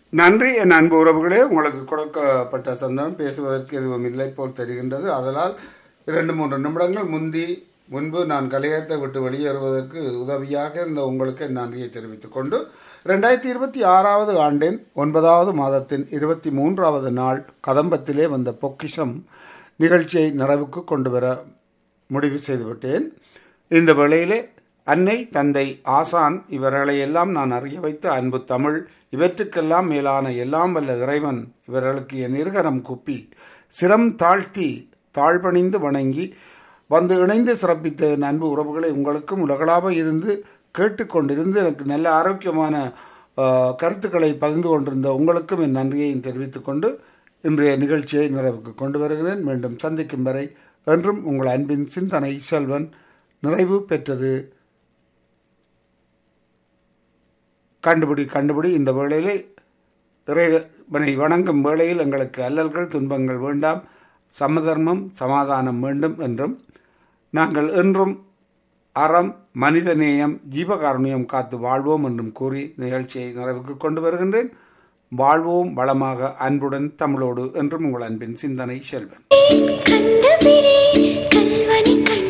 நன்றி என் அன்பு உறவுகளே உங்களுக்கு கொடுக்கப்பட்ட சந்தனம் பேசுவதற்கு எதுவும் இல்லை போல் தெரிகின்றது அதனால் இரண்டு மூன்று நிமிடங்கள் முந்தி முன்பு நான் கலையத்தை விட்டு வெளியேறுவதற்கு உதவியாக இருந்த உங்களுக்கு என் நன்றியை தெரிவித்துக் கொண்டு ரெண்டாயிரத்தி இருபத்தி ஆறாவது ஆண்டின் ஒன்பதாவது மாதத்தின் இருபத்தி மூன்றாவது நாள் கதம்பத்திலே வந்த பொக்கிஷம் நிகழ்ச்சியை நிறைவுக்கு கொண்டு வர முடிவு செய்துவிட்டேன் இந்த வேளையிலே அன்னை தந்தை ஆசான் இவர்களை எல்லாம் நான் அறிய வைத்த அன்பு தமிழ் இவற்றுக்கெல்லாம் மேலான எல்லாம் வல்ல இறைவன் இவர்களுக்கு என் இருகரம் குப்பி சிரம் தாழ்த்தி தாழ்பணிந்து வணங்கி வந்து இணைந்து சிறப்பித்த என் அன்பு உறவுகளை உங்களுக்கும் உலகளாக இருந்து கேட்டுக்கொண்டிருந்து எனக்கு நல்ல ஆரோக்கியமான ஆஹ், கருத்துக்களை பகிர்ந்து கொண்டிருந்த உங்களுக்கும் என் நன்றியையும் தெரிவித்துக்கொண்டு இன்றைய நிகழ்ச்சியை நிறைவுக்கு கொண்டு வருகிறேன் மீண்டும் சந்திக்கும் வரை என்றும் உங்கள் அன்பின் சிந்தனை செல்வன் நிறைவு பெற்றது கண்டுபிடி கண்டுபிடி இந்த வேளையிலே இறைவனை வணங்கும் வேளையில் எங்களுக்கு அல்லல்கள் துன்பங்கள் வேண்டாம் சமதர்மம் சமாதானம் வேண்டும் என்றும் நாங்கள் என்றும் அறம் மனிதநேயம் ஜீவகாருண்யம் காத்து வாழ்வோம் என்றும் கூறி நிகழ்ச்சியை நிறைவுக்கு கொண்டு வருகின்றேன் வாழ்வோம் வளமாக அன்புடன் தமிழோடு என்றும் உங்கள் அன்பின் சிந்தனை செல்வன் கண்டபிடி கல்வனை கண்ட